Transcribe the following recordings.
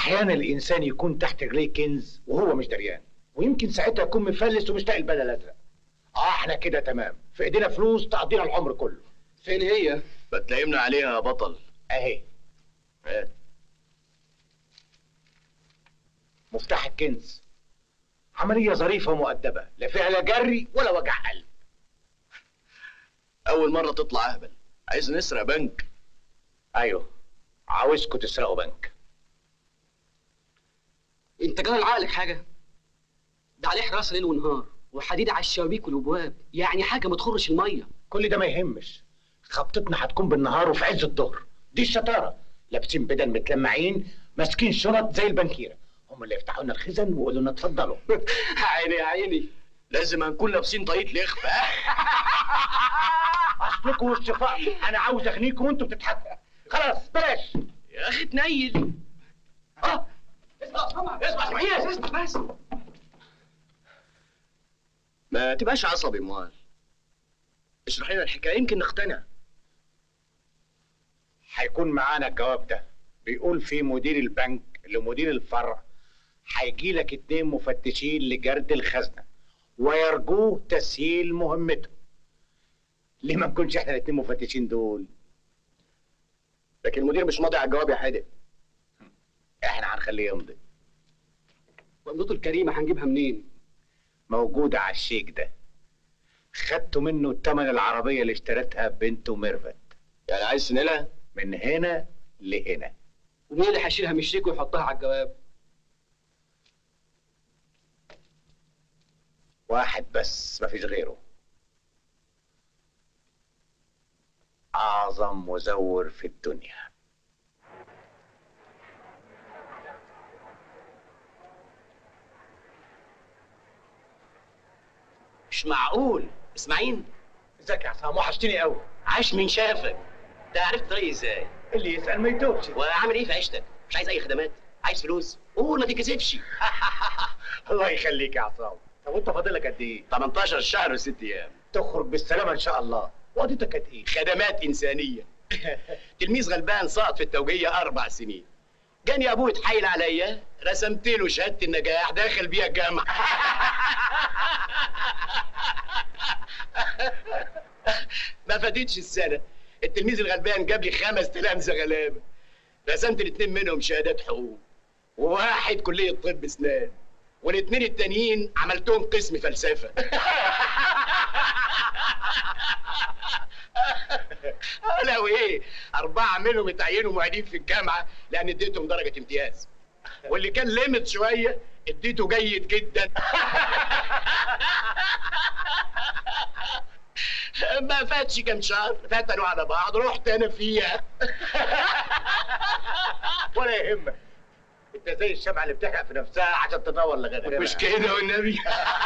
احيانا الانسان يكون تحت رجليه كنز وهو مش دريان ويمكن ساعتها يكون مفلس ومش لاقي البدل الازرق اه احنا كده تمام في ايدينا فلوس تقضينا العمر كله فين هي؟ بتلاقينا عليها يا بطل اهي إيه؟ مفتاح الكنز عملية ظريفة ومؤدبة لا فيها لا جري ولا وجع قلب اول مره تطلع اهبل عايز نسرق بنك ايوه عاوزكم تسرقوا بنك انت جرى لعقلك حاجه ده عليه حراسه ليل ونهار وحديد على الشبابيك والابواب يعني حاجه ما تخرش الميه كل ده ما يهمش خبطتنا هتكون بالنهار وفي عز الظهر دي الشطارة لابسين بدل متلمعين ماسكين شنط زي البنكيرة هم اللي يفتحوا لنا الخزن ويقولوا لنا اتفضلوا عيني يا عيني لازم هنكون لابسين طاقية لخفة اصلكم والشفاء انا عاوز اغنيكم وانتوا بتضحكوا خلاص بلاش يا اخي تنيل اه اسمع اسمع اسمع بس ما تبقاش عصبي موال اشرح لنا الحكايه يمكن نقتنع هيكون معانا الجواب ده بيقول في مدير البنك لمدير الفرع هيجي لك اتنين مفتشين لجرد الخزنه ويرجوه تسهيل مهمته ليه ما نكونش احنا الاتنين مفتشين دول لكن المدير مش ماضي على الجواب يا حدق احنا هنخليه يمضي وامضته الكريمه هنجيبها منين؟ موجودة على الشيك ده خدتوا منه تمن العربية اللي اشترتها بنته ميرفت يعني عايز تنقلها من هنا لهنا ومين اللي هيشيلها من الشيك ويحطها على الجواب؟ واحد بس مفيش غيره أعظم مزور في الدنيا مش معقول اسماعيل ازيك يا عصام وحشتني قوي عاش من شافك ده عرفت طريقي ازاي اللي يسأل ما يتوبش وعامل ايه في عيشتك مش عايز اي خدمات عايز فلوس قول ما تتكسفش الله يخليك يا عصام طب وانت فاضلك قد ايه 18 شهر وست ايام تخرج بالسلامة ان شاء الله وقضيتك قد ايه خدمات انسانيه تلميذ غلبان سقط في التوجيه اربع سنين جاني ابوه يتحايل عليا رسمت له شهاده النجاح داخل بيها الجامعه ما فاتتش السنه التلميذ الغلبان جاب لي خمس تلامذه غلابه رسمت الاثنين منهم شهادات حقوق وواحد كليه طب اسنان والاثنين التانيين عملتهم قسم فلسفه لو ايه اربعه منهم اتعينوا معيدين في الجامعه لان اديتهم درجه امتياز واللي كان ليمت شويه اديته جيد جدا ما فاتش كام شهر فتنوا على بعض رحت انا فيها ولا يهمك انت زي الشمعة اللي بتحرق في نفسها عشان تنور لغيرها مش كده والنبي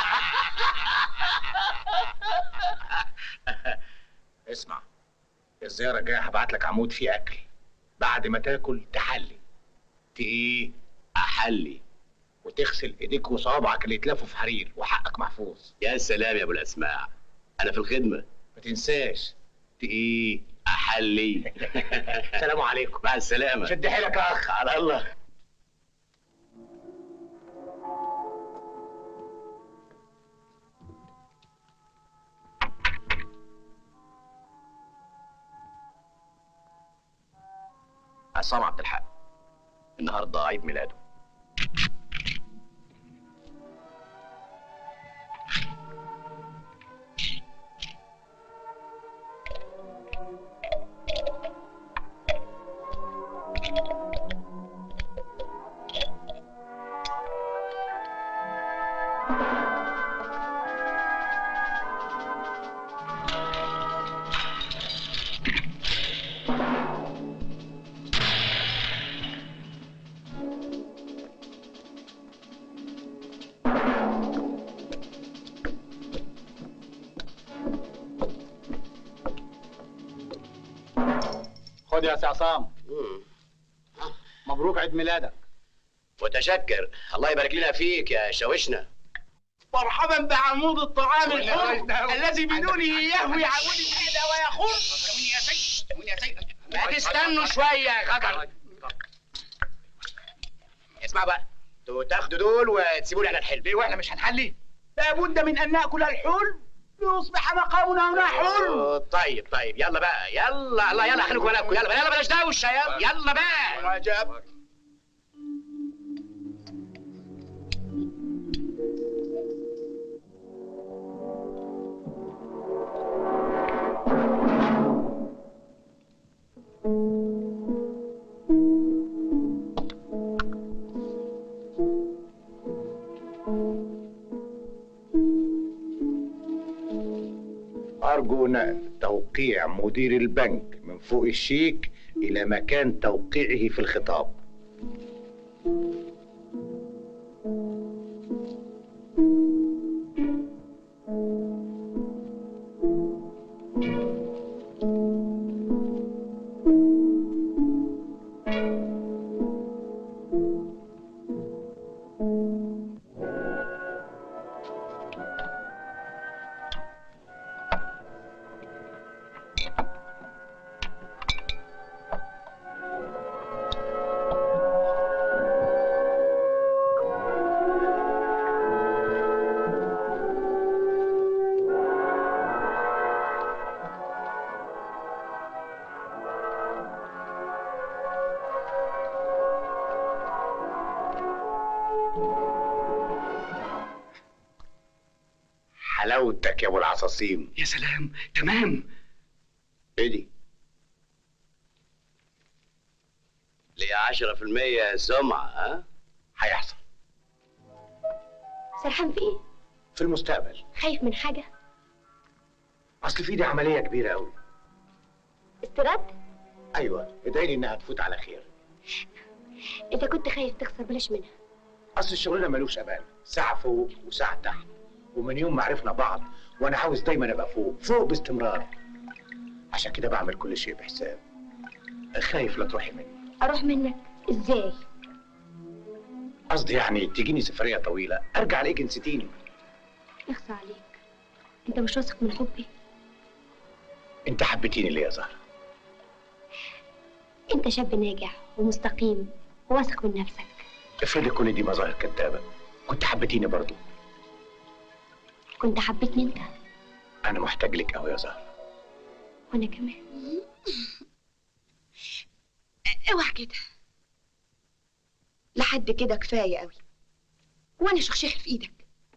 اسمع الزيارة الجاية هبعت لك عمود فيه أكل بعد ما تاكل تحلي ت إيه؟ احلي وتغسل إيديك وصوابعك اللي يتلفوا في حرير وحقك محفوظ يا سلام يا ابو الاسماع انا في الخدمه ما تنساش ت إيه؟ احلي السلام عليكم مع السلامه شد حيلك يا أخ على الله عصام عبد الحق النهارده عيد ميلاده خد يا سي عصام مبروك عيد ميلادك وتشكر الله يبارك لنا فيك يا شاوشنا مرحبا بعمود الطعام الحر الحر الذي بدونه يهوي عمود السعادة ويخر ما تستنوا شوية يا خطر اسمع بقى انتوا تاخدوا دول وتسيبوا لي على الحلم ليه واحنا مش هنحلي لابد من ان ناكل الحلم ليصبح مقامنا هنا حلم أوه، طيب طيب يلا بقى يلا الله يلا خليكم بالكم يلا بقى يلا بلاش دوشه يلا يلا بقى رجب أرجو نقل توقيع مدير البنك من فوق الشيك إلى مكان توقيعه في الخطاب حلاوتك يا ابو العصاصيم يا سلام تمام ايه دي؟ ليه 10% سمعة ها؟ هيحصل سرحان في ايه؟ في المستقبل خايف من حاجة؟ اصل في دي عمليه كبيره قوي استرد؟ ايوه ادعي لي انها تفوت على خير انت كنت خايف تخسر بلاش منها اصل الشغلانه ملوش امان ساعه فوق وساعه تحت ومن يوم ما عرفنا بعض وانا عاوز دايما ابقى فوق فوق باستمرار عشان كده بعمل كل شيء بحساب خايف لا تروحي مني اروح منك ازاي؟ قصدي يعني تجيني سفريه طويله ارجع الاقيك نسيتيني يخصى عليك انت مش واثق من حبي انت حبيتيني ليه يا زهره انت شاب ناجح ومستقيم وواثق من نفسك افرضي كل دي مظاهر كدابه كنت حبيتيني برضو كنت حبيتني انت انا محتاج لك قوي يا زهره وانا كمان اوعى كده لحد كده كفايه قوي وانا شخشيخه في ايدك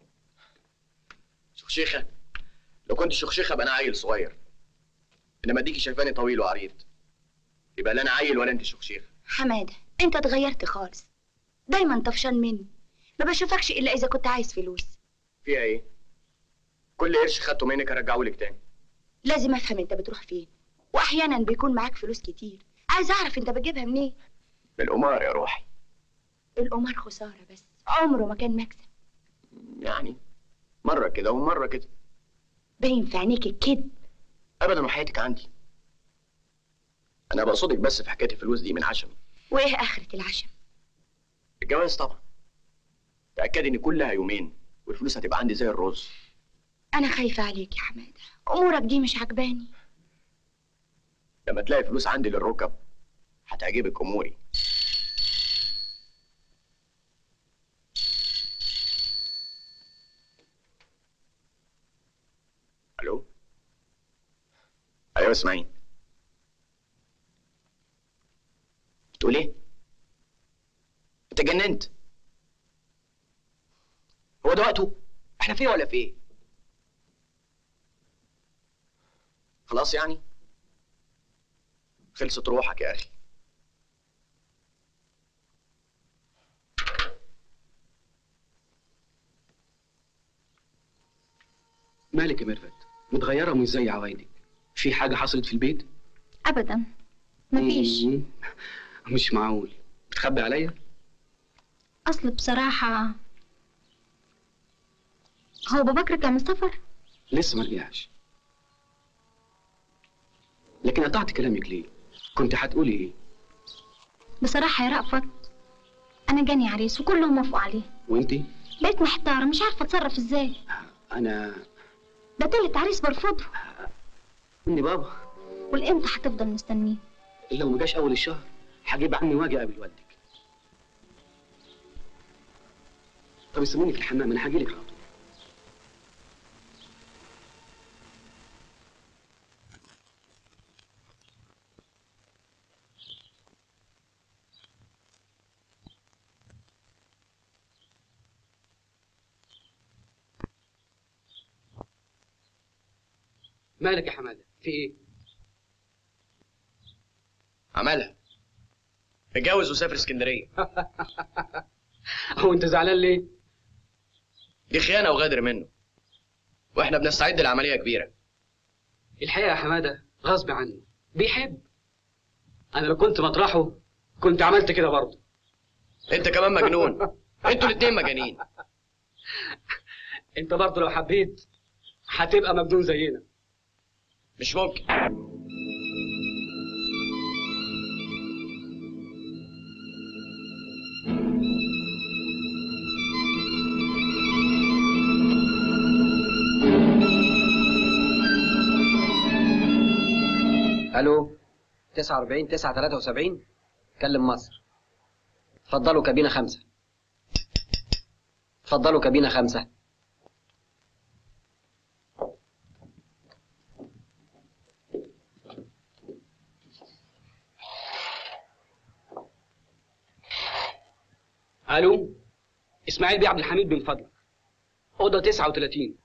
شخشيخة لو كنت شخشيخة بقى انا عيل صغير انما ديكي شايفاني طويل وعريض يبقى لا انا عيل ولا انت شخشيخة حماده انت اتغيرت خالص دايما طفشان مني ما بشوفكش الا اذا كنت عايز فلوس فيها ايه؟ كل قرش خدته منك هرجعه لك تاني لازم افهم انت بتروح فين واحيانا بيكون معاك فلوس كتير عايز اعرف انت بتجيبها منين بالقمار يا روحي القمار خساره بس عمره ما كان مكسب يعني مرة كده ومرة كده باين في عينيك الكذب ابدا وحياتك عندي انا بقصدك بس في حكايه الفلوس دي من عشمي وايه اخره العشم الجواز طبعا تاكدي ان كلها يومين والفلوس هتبقى عندي زي الرز انا خايفه عليك يا حماده امورك دي مش عجباني لما تلاقي فلوس عندي للركب هتعجبك اموري الو ايوه اسمعي بتقول ايه انت جننت هو ده وقته احنا فيه ولا فيه خلاص يعني خلصت روحك يا اخي مالك يا ميرفت متغيرة ومش زي عوايدك في حاجة حصلت في البيت؟ ابدا مفيش مم. مش معقول بتخبي عليا؟ اصل بصراحة هو باباك رجع من السفر لسه ما رجعش لكن قطعت كلامك ليه؟ كنت هتقولي ايه؟ بصراحة يا رأفت انا جاني عريس وكلهم وافقوا عليه وانتي؟ بقيت محتارة مش عارفة اتصرف ازاي انا ده تالت عريس برفضه مني بابا والامتى هتفضل مستنيه الا لو ما جاش اول الشهر هجيب عني واجي اقابل والدك طب استنوني في الحمام انا هاجي لك على طول مالك يا حماده في ايه عملها اتجوز وسافر اسكندريه هو انت زعلان ليه دي خيانه وغدر منه واحنا بنستعد لعمليه كبيره الحقيقه يا حماده غصب عنه بيحب انا لو كنت مطرحه كنت عملت كده برضه انت كمان مجنون انتوا الاتنين مجانين انت برضه لو حبيت هتبقى مجنون زينا مش ممكن الو 49 9 73 كلم مصر اتفضلوا كابينة خمسة اتفضلوا كابينة خمسة الو اسماعيل بيه عبد الحميد من فضلك اوضه 39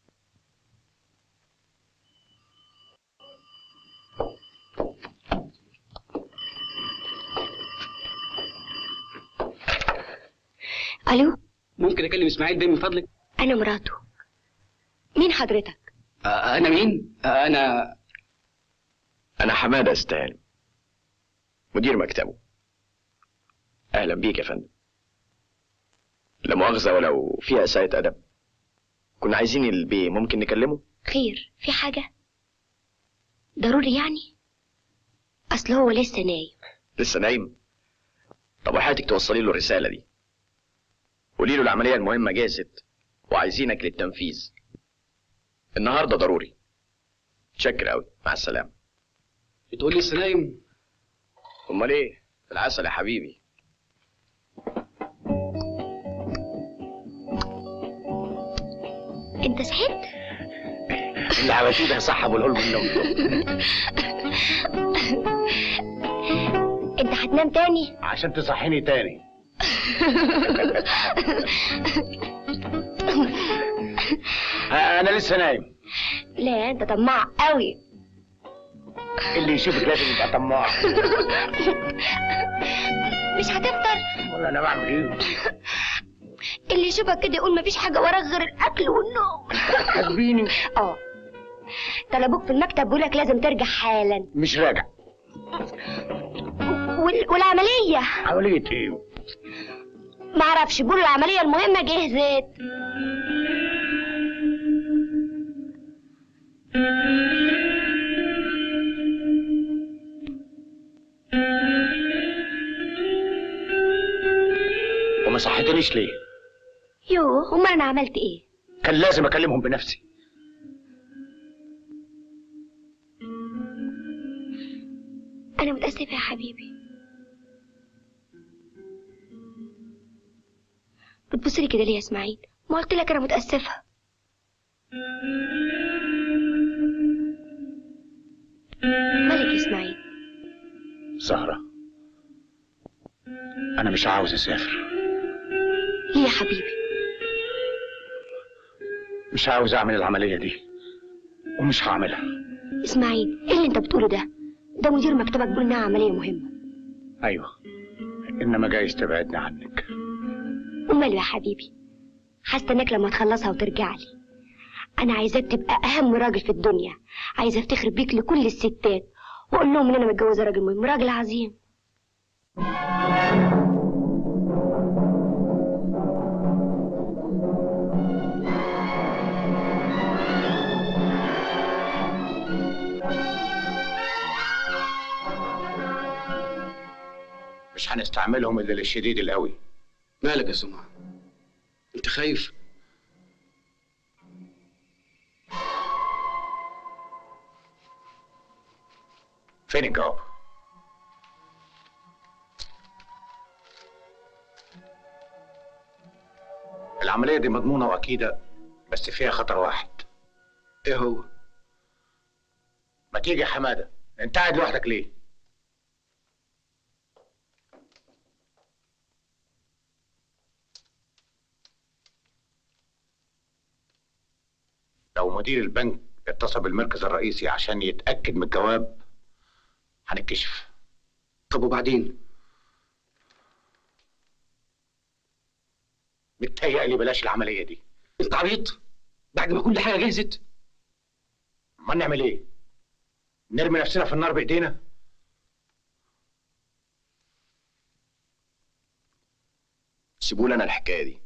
الو ممكن اكلم اسماعيل بيه من فضلك انا مراته مين حضرتك آه انا مين آه انا انا حماده استهاني مدير مكتبه اهلا بيك يا فندم لا مؤاخذه ولو فيها اساءه ادب كنا عايزين البي ممكن نكلمه خير في حاجة ضروري يعني اصل هو لسه نايم لسه نايم طب وحياتك توصلي له الرساله دي قولي له العمليه المهمه جاهزت وعايزينك للتنفيذ النهارده ضروري شكر قوي مع السلامه بتقول لي لسه نايم امال ايه العسل يا حبيبي انت صحيت اللي عملتيه ده صح ابو القلب النوم انت هتنام تاني عشان تصحيني تاني انا لسه نايم لا انت طماع قوي اللي يشوفك لازم يبقى طماع مش هتفطر ولا انا بعمل ايه اللي يشوفك كده يقول مفيش حاجة وراك غير الأكل والنوم حاسبيني اه طلبوك في المكتب بيقولك لازم ترجع حالا مش راجع وال... والعملية عملية ايه معرفش بيقولوا العملية المهمة جهزت وما صحتنيش ليه يوه امال انا عملت ايه كان لازم اكلمهم بنفسي انا متأسفة يا حبيبي بتبصلي كده ليه يا اسماعيل ما قلت لك انا متأسفة مالك يا اسماعيل زهرة انا مش عاوز اسافر ليه يا حبيبي مش عاوز اعمل العملية دي ومش هعملها اسماعيل ايه اللي انت بتقوله ده ده مدير مكتبك بيقول انها عملية مهمة ايوه انما جايز تبعدني عنك وماله يا حبيبي هستناك لما تخلصها وترجع لي انا عايزاك تبقى اهم راجل في الدنيا عايزه افتخر بيك لكل الستات واقول لهم ان انا متجوزه راجل مهم راجل عظيم مش هنستعملهم الا للشديد القوي مالك يا سمعة انت خايف فين الجواب العمليه دي مضمونه واكيده بس فيها خطر واحد ايه هو ما تيجي يا حماده انت قاعد لوحدك ليه لو مدير البنك اتصل بالمركز الرئيسي عشان يتاكد من الجواب هنتكشف طب وبعدين متهيألي بلاش العمليه دي انت عبيط بعد ما كل حاجه جهزت ما نعمل ايه نرمي نفسنا في النار بايدينا سيبوا لنا الحكايه دي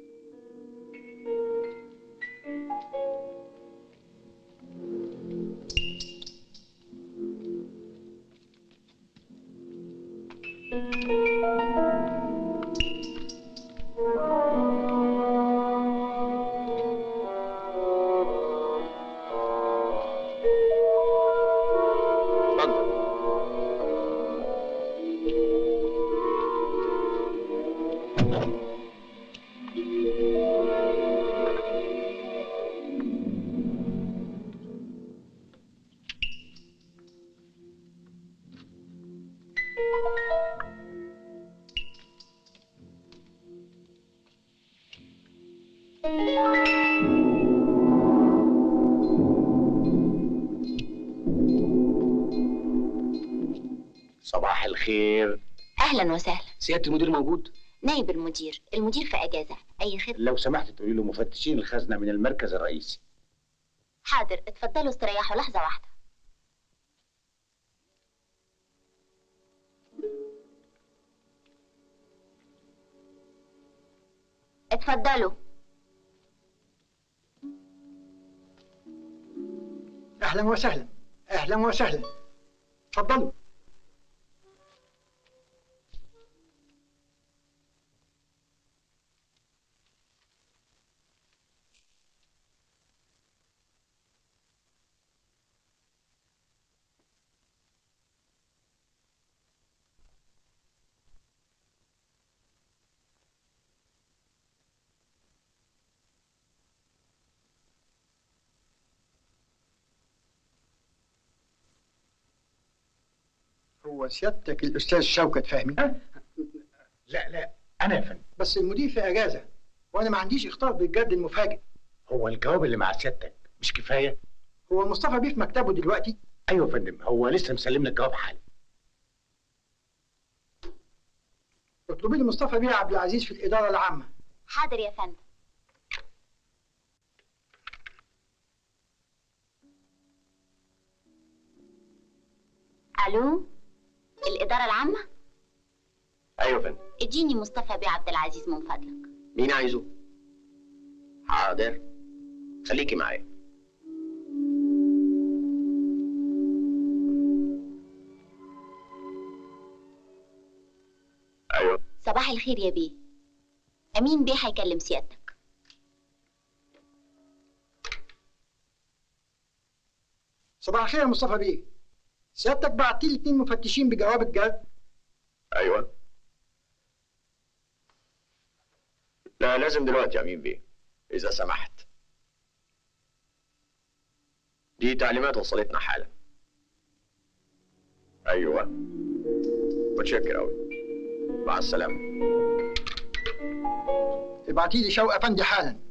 صباح الخير اهلا وسهلا سياده المدير موجود نائب المدير المدير في اجازه اي خدمه لو سمحت تقولي له مفتشين الخزنه من المركز الرئيسي حاضر اتفضلوا استريحوا لحظه واحده اتفضلوا اهلا وسهلا اهلا وسهلا اتفضلوا هو سيادتك الاستاذ شوكت فهمي لا لا انا يا فندم بس المدير في اجازه وانا ما عنديش اختار بالجد المفاجئ هو الجواب اللي مع سيادتك مش كفايه هو مصطفى بيه في مكتبه دلوقتي ايوه يا فندم هو لسه مسلمنا الجواب حالا اطلبي لي مصطفى بيه عبد العزيز في الاداره العامه حاضر يا فندم الو الاداره العامه ايوه يا فندم اديني مصطفى بيه عبد العزيز من فضلك مين عايزه حاضر خليكي معايا ايوه صباح الخير يا بيه امين بيه هيكلم سيادتك صباح الخير يا مصطفى بيه سيادتك بعت لي اتنين مفتشين بجواب الجد ايوه لا لازم دلوقتي يا امين بيه اذا سمحت دي تعليمات وصلتنا حالا ايوه متشكر قوي مع السلامه ابعتي لي شوقي افندي حالا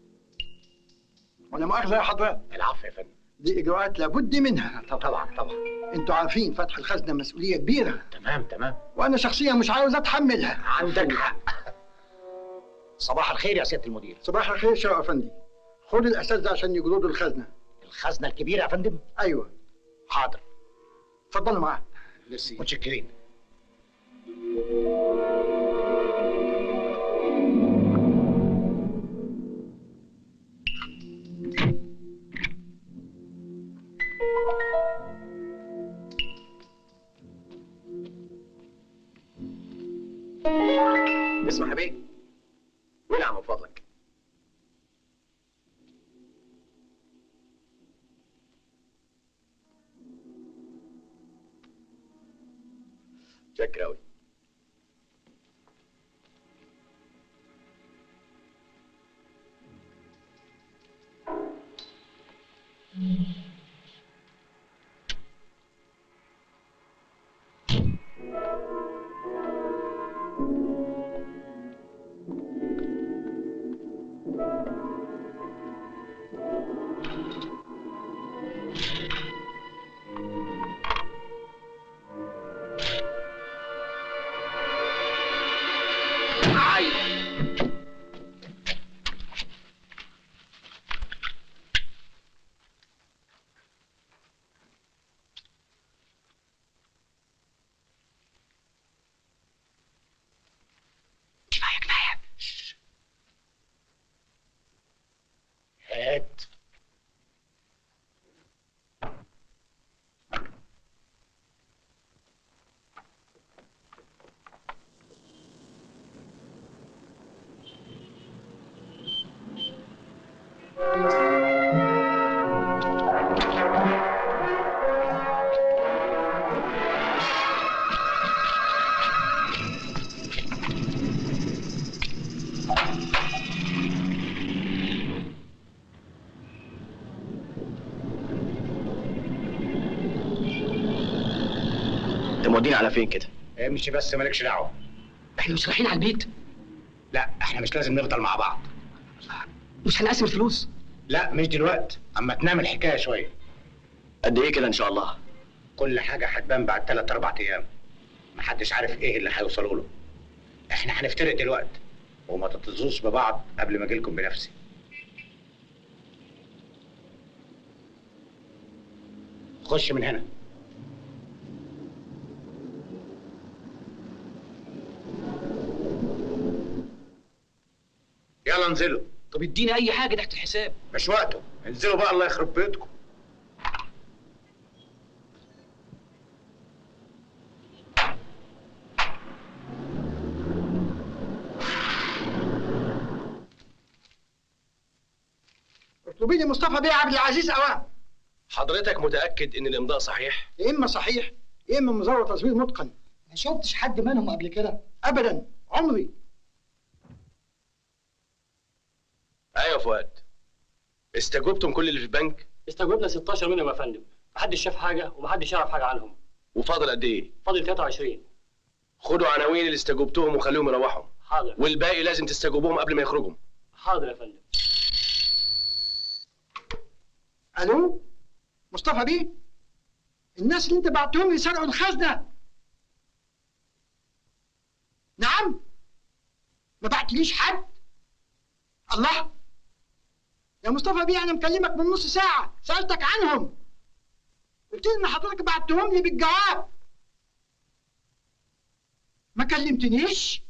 ولا مؤاخذه يا حضرات العفو يا فندم دي اجراءات لابد منها طبعا طبعا انتوا عارفين فتح الخزنه مسؤوليه كبيره تمام تمام وانا شخصيا مش عاوز اتحملها عندك حق صباح الخير يا سياده المدير صباح الخير شوقي افندي خد الاساس ده عشان يجروا الخزنه الخزنه الكبيره يا فندم ايوه حاضر اتفضلوا معاه متشكرين اسمع يا بيه ولع من فضلك شكرا أوي سعيد كفايه كفايه هات انت مودينا على فين كده امشي بس مالكش دعوه احنا مش رايحين على البيت لا احنا مش لازم نفضل مع بعض مش هنقسم الفلوس لا مش دلوقتي اما تنام الحكايه شويه قد ايه كده ان شاء الله كل حاجه هتبان بعد ثلاث اربع ايام محدش عارف ايه اللي هيوصلوا له احنا هنفترق دلوقتي وما تتصلوش ببعض قبل ما اجيلكم بنفسي خش من هنا يلا انزلوا طب اديني اي حاجه تحت الحساب مش وقته انزلوا بقى الله يخرب بيتكم اطلبي لي مصطفى بيه عبد العزيز اوام حضرتك متاكد ان الامضاء صحيح يا اما صحيح يا اما مزور تصوير متقن ما شفتش حد منهم قبل كده ابدا عمري ايوه يا فؤاد استجوبتم كل اللي في البنك استجوبنا 16 منهم يا فندم محدش شاف حاجه ومحدش يعرف حاجه عنهم وفاضل قد ايه فاضل 23 خدوا عناوين اللي استجوبتهم وخليهم يروحوا حاضر والباقي لازم تستجوبوهم قبل ما يخرجوا حاضر يا فندم الو مصطفى بيه الناس اللي انت بعتهم لي سرقوا الخزنه نعم ما بعتليش حد الله يا مصطفى بيه انا مكلمك من نص ساعه سالتك عنهم قلت لي ان حضرتك بعتهم لي بالجواب ما كلمتنيش